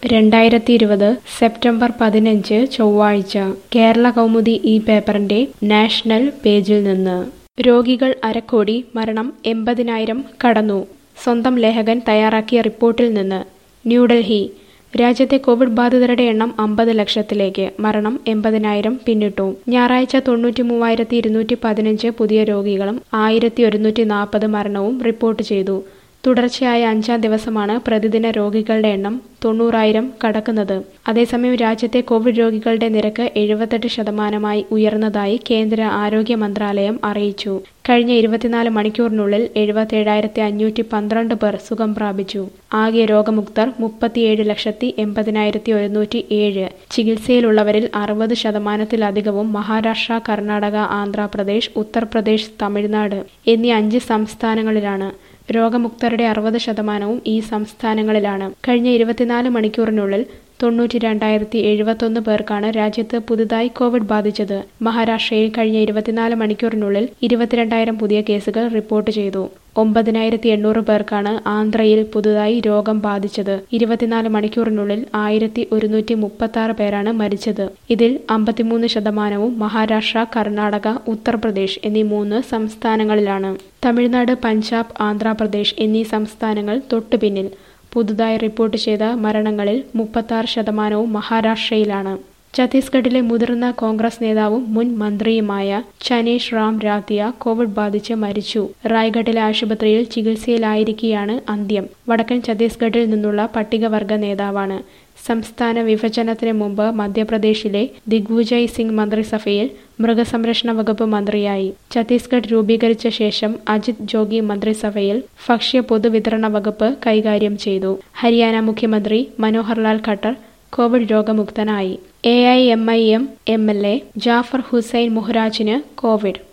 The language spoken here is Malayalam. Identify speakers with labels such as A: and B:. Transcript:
A: രണ്ടായിരത്തി ഇരുപത് സെപ്റ്റംബർ പതിനഞ്ച് ചൊവ്വാഴ്ച കേരള കൗമുദി ഈ പേപ്പറിന്റെ നാഷണൽ പേജിൽ നിന്ന് രോഗികൾ അരക്കോടി മരണം എൺപതിനായിരം കടന്നു സ്വന്തം ലേഖകൻ തയ്യാറാക്കിയ റിപ്പോർട്ടിൽ നിന്ന് ന്യൂഡൽഹി രാജ്യത്തെ കോവിഡ് ബാധിതരുടെ എണ്ണം അമ്പത് ലക്ഷത്തിലേക്ക് മരണം എൺപതിനായിരം പിന്നിട്ടു ഞായറാഴ്ച തൊണ്ണൂറ്റി മൂവായിരത്തി ഇരുന്നൂറ്റി പതിനഞ്ച് പുതിയ രോഗികളും ആയിരത്തി ഒരുന്നൂറ്റി നാൽപ്പത് മരണവും റിപ്പോർട്ട് ചെയ്തു തുടർച്ചയായ അഞ്ചാം ദിവസമാണ് പ്രതിദിന രോഗികളുടെ എണ്ണം തൊണ്ണൂറായിരം കടക്കുന്നത് അതേസമയം രാജ്യത്തെ കോവിഡ് രോഗികളുടെ നിരക്ക് എഴുപത്തെട്ട് ശതമാനമായി ഉയർന്നതായി കേന്ദ്ര ആരോഗ്യ മന്ത്രാലയം അറിയിച്ചു കഴിഞ്ഞ ഇരുപത്തിനാല് മണിക്കൂറിനുള്ളിൽ എഴുപത്തേഴായിരത്തി അഞ്ഞൂറ്റി പന്ത്രണ്ട് പേർ സുഖം പ്രാപിച്ചു ആകെ രോഗമുക്തർ മുപ്പത്തിയേഴ് ലക്ഷത്തി എൺപതിനായിരത്തി ഒരുന്നൂറ്റി ഏഴ് ചികിത്സയിലുള്ളവരിൽ അറുപത് ശതമാനത്തിലധികവും മഹാരാഷ്ട്ര കർണാടക ആന്ധ്രാപ്രദേശ് ഉത്തർപ്രദേശ് തമിഴ്നാട് എന്നീ അഞ്ച് സംസ്ഥാനങ്ങളിലാണ് രോഗമുക്തരുടെ അറുപത് ശതമാനവും ഈ സംസ്ഥാനങ്ങളിലാണ് കഴിഞ്ഞ ഇരുപത്തിനാല് മണിക്കൂറിനുള്ളിൽ തൊണ്ണൂറ്റി രണ്ടായിരത്തി എഴുപത്തൊന്ന് പേർക്കാണ് രാജ്യത്ത് പുതുതായി കോവിഡ് ബാധിച്ചത് മഹാരാഷ്ട്രയിൽ കഴിഞ്ഞ ഇരുപത്തിനാല് മണിക്കൂറിനുള്ളിൽ ഇരുപത്തിരണ്ടായിരം പുതിയ കേസുകൾ റിപ്പോർട്ട് ചെയ്തു ഒമ്പതിനായിരത്തി എണ്ണൂറ് പേർക്കാണ് ആന്ധ്രയിൽ പുതുതായി രോഗം ബാധിച്ചത് ഇരുപത്തിനാല് മണിക്കൂറിനുള്ളിൽ ആയിരത്തി ഒരുന്നൂറ്റി മുപ്പത്തി ആറ് പേരാണ് മരിച്ചത് ഇതിൽ അമ്പത്തിമൂന്ന് ശതമാനവും മഹാരാഷ്ട്ര കർണാടക ഉത്തർപ്രദേശ് എന്നീ മൂന്ന് സംസ്ഥാനങ്ങളിലാണ് തമിഴ്നാട് പഞ്ചാബ് ആന്ധ്രാപ്രദേശ് എന്നീ സംസ്ഥാനങ്ങൾ തൊട്ടുപിന്നിൽ പുതുതായി റിപ്പോർട്ട് ചെയ്ത മരണങ്ങളിൽ മുപ്പത്താറ് ശതമാനവും മഹാരാഷ്ട്രയിലാണ് ഛത്തീസ്ഗഡിലെ മുതിർന്ന കോൺഗ്രസ് നേതാവും മുൻ മന്ത്രിയുമായ ചനേഷ് റാം രാത്തിയ കോവിഡ് ബാധിച്ച് മരിച്ചു റായ്ഗഡിലെ ആശുപത്രിയിൽ ചികിത്സയിലായിരിക്കെയാണ് അന്ത്യം വടക്കൻ ഛത്തീസ്ഗഡിൽ നിന്നുള്ള പട്ടികവർഗ നേതാവാണ് സംസ്ഥാന വിഭജനത്തിന് മുമ്പ് മധ്യപ്രദേശിലെ ദിഗ്വിജയ് സിംഗ് മന്ത്രിസഭയിൽ മൃഗസംരക്ഷണ വകുപ്പ് മന്ത്രിയായി ഛത്തീസ്ഗഡ് രൂപീകരിച്ച ശേഷം അജിത് ജോഗി മന്ത്രിസഭയിൽ ഭക്ഷ്യ പൊതുവിതരണ വകുപ്പ് കൈകാര്യം ചെയ്തു ഹരിയാന മുഖ്യമന്ത്രി മനോഹർലാൽ ഖട്ടർ കോവിഡ് രോഗമുക്തനായി A I M I M M L A Jaffar Hussain മുഹ്രാജിന് കോവിഡ്